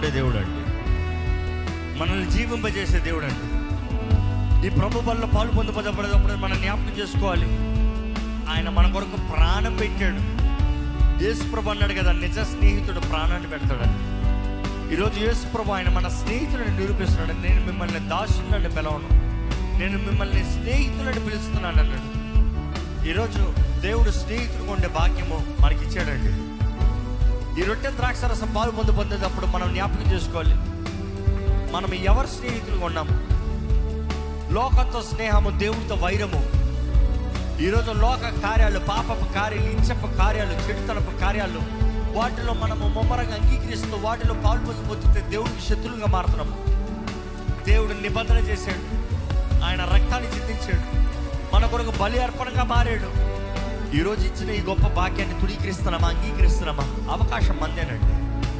కాపాడే దేవుడు అండి మనల్ని జీవింపజేసే దేవుడు అండి ఈ ప్రభు వల్ల పాలు పొందుపడబడేటప్పుడు మనం జ్ఞాపకం చేసుకోవాలి ఆయన మన కొరకు ప్రాణం పెట్టాడు యేసు ప్రభు అన్నాడు కదా నిజ స్నేహితుడు ప్రాణాన్ని పెడతాడని ఈరోజు యేసు ప్రభు ఆయన మన స్నేహితుడిని నిరూపిస్తున్నాడు నేను మిమ్మల్ని దాసులని పిలవను నేను మిమ్మల్ని స్నేహితులని పిలుస్తున్నాను అన్నాడు ఈరోజు దేవుడు స్నేహితుడు ఉండే భాగ్యము మనకిచ్చాడండి ఈ రొట్టె ద్రాక్షరసం పాలు పొందు పొందేటప్పుడు మనం జ్ఞాపకం చేసుకోవాలి మనం ఎవరు స్నేహితులుగా ఉన్నాము లోకంతో స్నేహము దేవుడితో వైరము ఈరోజు లోక కార్యాలు పాపపు కార్యాలు ఇంచపు కార్యాలు చెడుతనపు కార్యాలు వాటిలో మనము ముమ్మరంగా అంగీకరిస్తూ వాటిలో పాల్పొంది పొందితే దేవుడికి శత్రులుగా మారుతున్నాము దేవుడు నిబంధన చేశాడు ఆయన రక్తాన్ని చిందించాడు మన కొరకు బలి అర్పణగా మారాడు ఈరోజు ఇచ్చిన ఈ గొప్ప భాగ్యాన్ని తుడీకరిస్తున్నామా అంగీకరిస్తున్నామా అవకాశం మందేనండి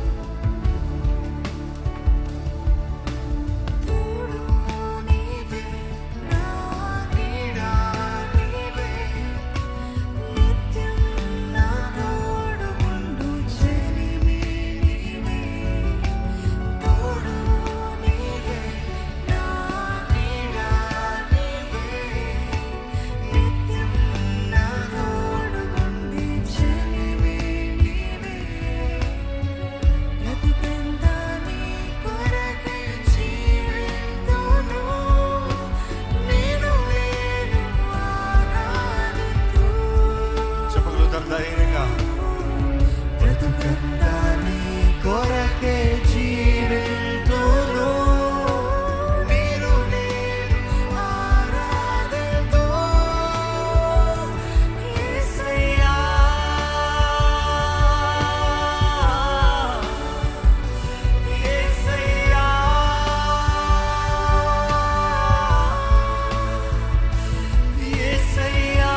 తోడు నీవే నా నీడ నీవే నిత్యం నా తోడు ఉండు చెలిమి నీవే తోడు నీవే నా నీడ నీవే నిత్యం నా తోడు ఉండి చెలిమి నీవే బ్రతుకంతా నీ కొరకై జీవింతును. నేను నేను ఆరాధిస్తూ. చెప్పగలుగుతారు ధైర్యంగా బ్రతుకంతా నీ కొరకే జీవింతును నేను నేను ఆరాధిస్తూ. యేసయ్యా, యేసయ్యా, యేసయ్యా.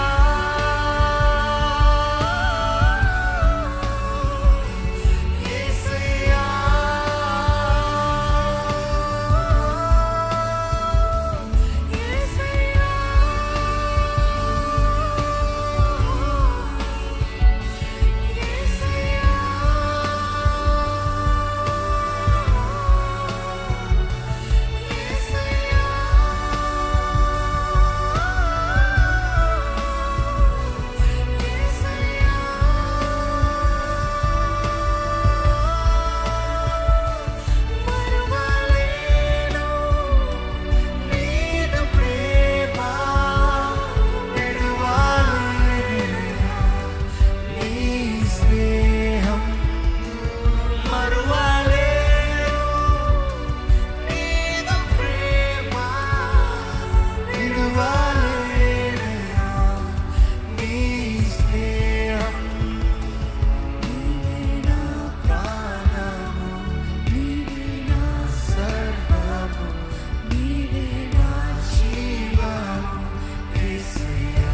యేసయ్యా. యేసయ్యా. యేసయ్యా. యేసయ్యా. మరువలేను నీదు ప్రేమ విడువలేను నీ స్నేహం మరువలేను నీదు ప్రేమ విడువలేను నీ స్నేహం నీవే నా ప్రాణము నీవే నా సర్వము నీవే నా జీవము యేసయ్యా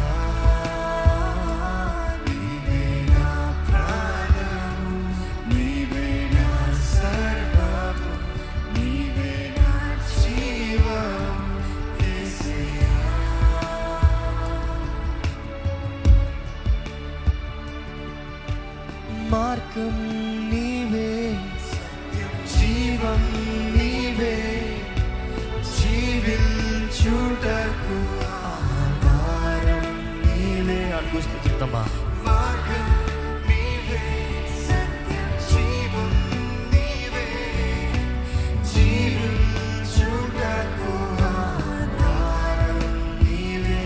నీవే నా ప్రాణము నీవే నా సర్వము నీవే నా జీవము యేసయ్యా మార్గం నీవే జీవం నీవే జీవించుటకు ఆధారం నీవే అనుగుస్తున్నామా మార్గం నీవే సత్యం జీవం నీవే జీవించుటకు ఆధారం నీవే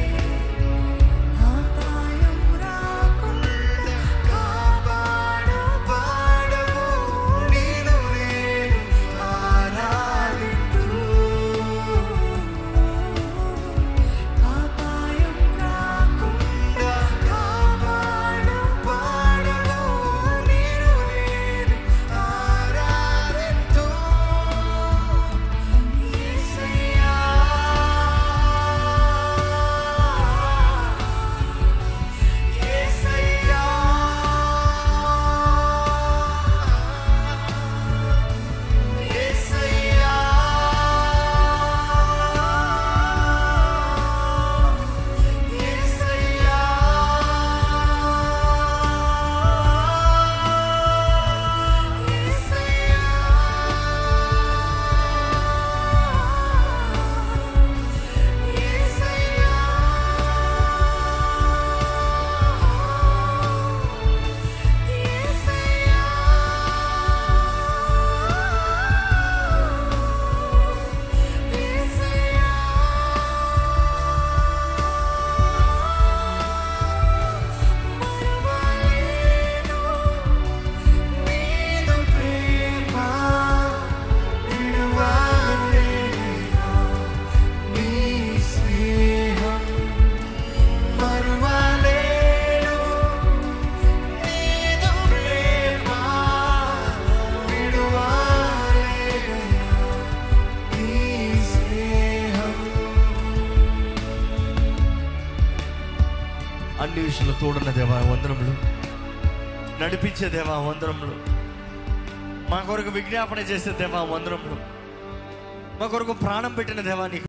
అపాయం రాకుండా కాపాడు పాడవు నేను నేను ఆరాధిస్తూ అపాయం రాకుండా కాపాడు అన్ని విషయంలో తోడున్న దేవా వందనములు నడిపించే దేవా వందనములు మా కొరకు విజ్ఞాపన చేసే దేవా వందనములు మా కొరకు ప్రాణం పెట్టిన దేవా నీకు